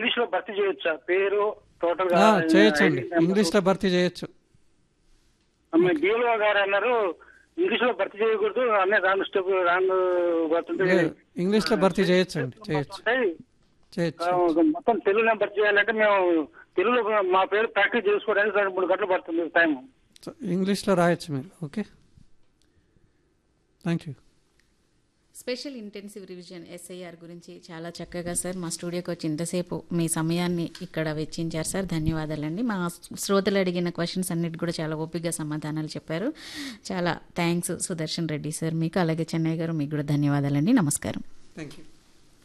English లో భర్తీ చేయొచ్చా పేరు టోటల్ గా ఆ, చేయొచ్చండి ఇంగ్లీష్లో భర్తీ చేయొచ్చు బిఎల్ఓ గారు అన్నారు ఇంగ్లీష్ లో భర్తీ చేయకూడదు అన్నీ రాంగ్ స్టెప్ రాంగ్ పడుతుంటే లేదు, ఇంగ్లీష్లో భర్తీ చేయొచ్చండి చేయొచ్చు చేయొచ్చు ఆ, మొత్తం తెలుగులో భర్తీ చేయాలంటే మేము తెలుగులో మా పేరు ప్రాక్టీస్ చేసుకోవడానికి రెండు మూడు గంటలు పడుతుంది టైం సో ఇంగ్లీష్లో రాయొచ్చు మీరు okay thank you special intensive revision SIR గురించి చాలా చక్కగా సార్ మా స్టూడియోకి వచ్చి ఇంతసేపు మీ సమయాన్ని ఇక్కడ వెచ్చించారు సార్ ధన్యవాదాలండి మా శ్రోతలు అడిగిన క్వశ్చన్స్ అన్నిటి కూడా చాలా ఓపికగా సమాధానాలు చెప్పారు చాలా థ్యాంక్స్ సుదర్శన్ రెడ్డి సార్ మీకు అలాగే చెన్నై గారు మీకు కూడా ధన్యవాదాలండి నమస్కారం థ్యాంక్ యూ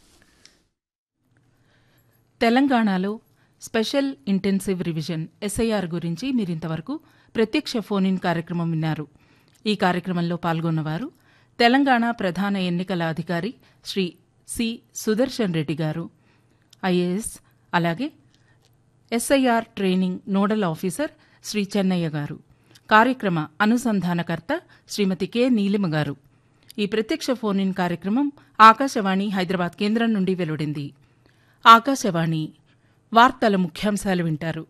తెలంగాణలో స్పెషల్ ఇంటెన్సివ్ రివిజన్ ఎస్ఐఆర్ గురించి మీరింతవరకు ప్రత్యక్ష ఫోన్ ఇన్ కార్యక్రమం విన్నారు ఈ కార్యక్రమంలో పాల్గొన్నవారు తెలంగాణ ప్రధాన ఎన్నికల అధికారి శ్రీ సి సుదర్శన్ రెడ్డి గారు ఐఏఎస్ అలాగే SIR training nodal officer Sri Chennaiah garu కార్యక్రమ అనుసంధానకర్త శ్రీమతి కె నీలిమ గారు ఈ ప్రత్యక్ష ఫోన్ ఇన్ కార్యక్రమం ఆకాశవాణి హైదరాబాద్ కేంద్రం నుండి వెలువడింది ఆకాశవాణి వార్తల ముఖ్యాంశాలు వింటారు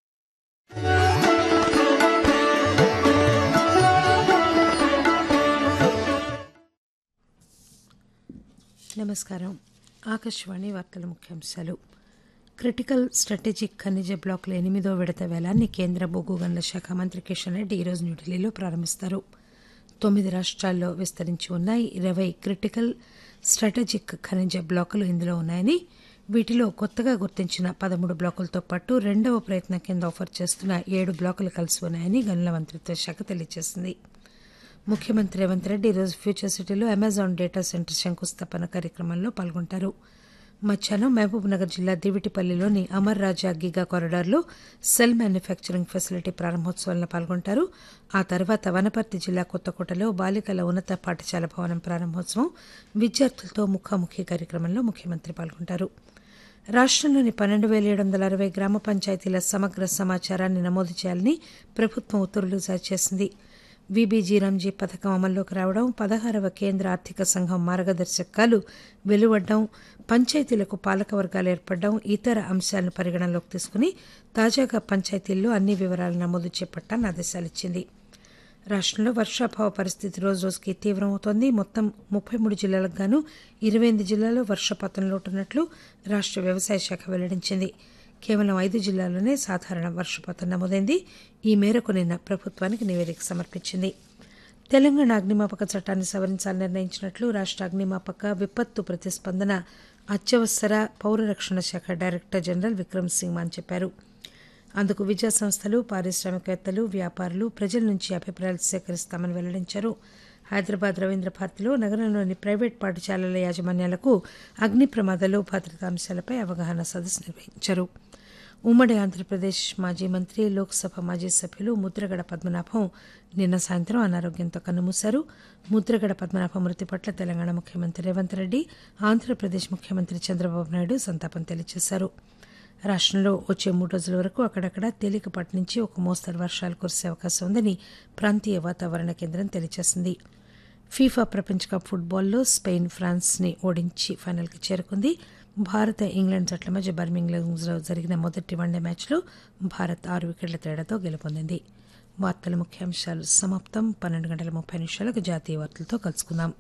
నమస్కారం ఆకాశవాణి వార్తల ముఖ్యాంశాలు క్రిటికల్ స్ట్రాటజిక్ ఖనిజ బ్లాకుల ఎనిమిదో విడత వేలాన్ని కేంద్ర బొగ్గు గనుల శాఖ మంత్రి కిషన్ రెడ్డి ఈరోజు న్యూఢిల్లీలో ప్రారంభిస్తారు తొమ్మిది రాష్ట్రాల్లో విస్తరించి ఉన్న ఇరవై క్రిటికల్ స్ట్రాటజిక్ ఖనిజ బ్లాకులు ఇందులో ఉన్నాయని వీటిలో కొత్తగా గుర్తించిన పదమూడు బ్లాకులతో పాటు రెండవ ప్రయత్నం కింద ఆఫర్ చేస్తున్న ఏడు బ్లాకులు కలిసి ఉన్నాయని గనుల మంత్రిత్వ శాఖ తెలియజేసింది ముఖ్యమంత్రి రేవంత్ రెడ్డి ఈరోజు ఫ్యూచర్ సిటీలో అమెజాన్ డేటా సెంటర్ శంకుస్థాపన కార్యక్రమంలో పాల్గొంటారు మధ్యాహ్నం మహబూబ్ నగర్ జిల్లా దివిటిపల్లిలోని అమర్ రాజా గిగా కారిడార్లో సెల్ మ్యానుఫ్యాక్చరింగ్ ఫెసిలిటీ ప్రారంభోత్సవంలో పాల్గొంటారు ఆ తర్వాత వనపర్తి జిల్లా కొత్తకోటలో బాలికల ఉన్నత పాఠశాల భవనం ప్రారంభోత్సవం విద్యార్థులతో ముఖాముఖి కార్యక్రమంలో ముఖ్యమంత్రి పాల్గొంటారు రాష్ట్రంలోని పన్నెండు వేల ఏడు వందల అరవై గ్రామ పంచాయతీల సమగ్ర సమాచారాన్ని నమోదు చేయాలని ప్రభుత్వం ఉత్తర్వులు జారీ చేసింది విబీజీ రంజీ పథకం అమల్లోకి రావడం పదహారవ కేంద్ర ఆర్థిక సంఘం మార్గదర్శకాలు వెలువడడం పంచాయతీలకు పాలక వర్గాలు ఏర్పడడం ఇతర అంశాలను పరిగణనలోకి తీసుకుని తాజాగా పంచాయతీల్లో అన్ని వివరాల నమోదు చేపట్టాలని ఆదేశాలిచ్చింది రాష్ట్రంలో వర్షాభావ పరిస్థితి రోజు రోజుకి తీవ్రమవుతోంది మొత్తం ముప్పై మూడు జిల్లాలకు గాను ఇరవై ఎనిమిది జిల్లాల్లో వర్షపాతం లోటున్నట్లు రాష్ట్ర వ్యవసాయ శాఖ వెల్లడించింది కేవలం ఐదు జిల్లాల్లోనే సాధారణ వర్షపాతం నమోదైంది ఈ మేరకు నిన్న ప్రభుత్వానికి నివేదిక సమర్పించింది తెలంగాణ అగ్నిమాపక చట్టాన్ని సవరించాలని నిర్ణయించినట్లు రాష్ట్ర అగ్నిమాపక విపత్తు ప్రతిస్పందన అత్యవసర పౌర రక్షణ శాఖ డైరెక్టర్ జనరల్ విక్రమ్ సింగ్ మాన్ చెప్పారు అందుకు విద్యా సంస్థలు పారిశ్రామికవేత్తలు వ్యాపారులు ప్రజల నుంచి అభిప్రాయాలు సేకరిస్తామని వెల్లడించారు హైదరాబాద్ రవీంద్ర భారతిలో నగరంలోని ప్రైవేట్ పాఠశాలల యాజమాన్యాలకు అగ్ని ప్రమాదాలు భద్రతా అంశాలపై అవగాహన సదస్సు నిర్వహించారు ఉమ్మడి ఆంధ్రప్రదేశ్ మాజీ మంత్రి లోక్సభ మాజీ సభ్యులు ముద్రగడ పద్మనాభం నిన్న సాయంత్రం అనారోగ్యంతో కన్నుమూశారు ముద్రగడ పద్మనాభం మృతి పట్ల తెలంగాణ ముఖ్యమంత్రి రేవంత్ రెడ్డి ఆంధ్రప్రదేశ్ ముఖ్యమంత్రి చంద్రబాబు నాయుడు సంతాపం తెలియజేశారు రాష్ట్రంలో వచ్చే మూడు రోజుల వరకు అక్కడక్కడ తేలికపాటి నుంచి ఒక మోస్తరు వర్షాలు కురిసే అవకాశం ఉందని ప్రాంతీయ వాతావరణ కేంద్రం తెలియజేసింది ఫీఫా ప్రపంచ కప్ ఫుట్బాల్లో స్పెయిన్ ఫ్రాన్స్ని ఓడించి ఫైనల్కి చేరుకుంది భారత ఇంగ్లాండ్ జట్ల మధ్య బర్మింగ్లంలో జరిగిన మొదటి వన్డే మ్యాచ్లో భారత్ ఆరు వికెట్ల తేడాతో గెలుపొందింది వార్తల ముఖ్యాంశాలు సమాప్తం పన్నెండు గంటల ముప్పై నిమిషాలకు జాతీయ వార్తలతో కలుసుకుందాం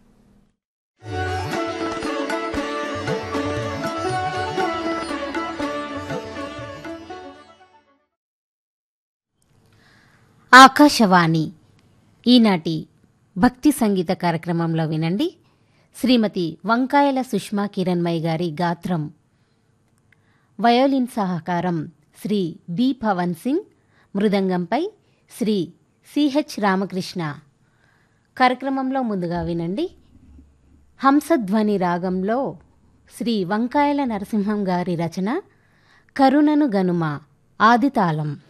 ఆకాశవాణి ఈనాటి భక్తి సంగీత కార్యక్రమంలో వినండి శ్రీమతి వంకాయల సుష్మా కిరణ్మయ్య గారి గాత్రం వయోలిన్ సహకారం శ్రీ బి పవన్ సింగ్ మృదంగంపై శ్రీ సిహెచ్ రామకృష్ణ కార్యక్రమంలో ముందుగా వినండి హంసధ్వని రాగంలో శ్రీ వంకాయల నరసింహం గారి రచన కరుణను గనుమ ఆదితాళం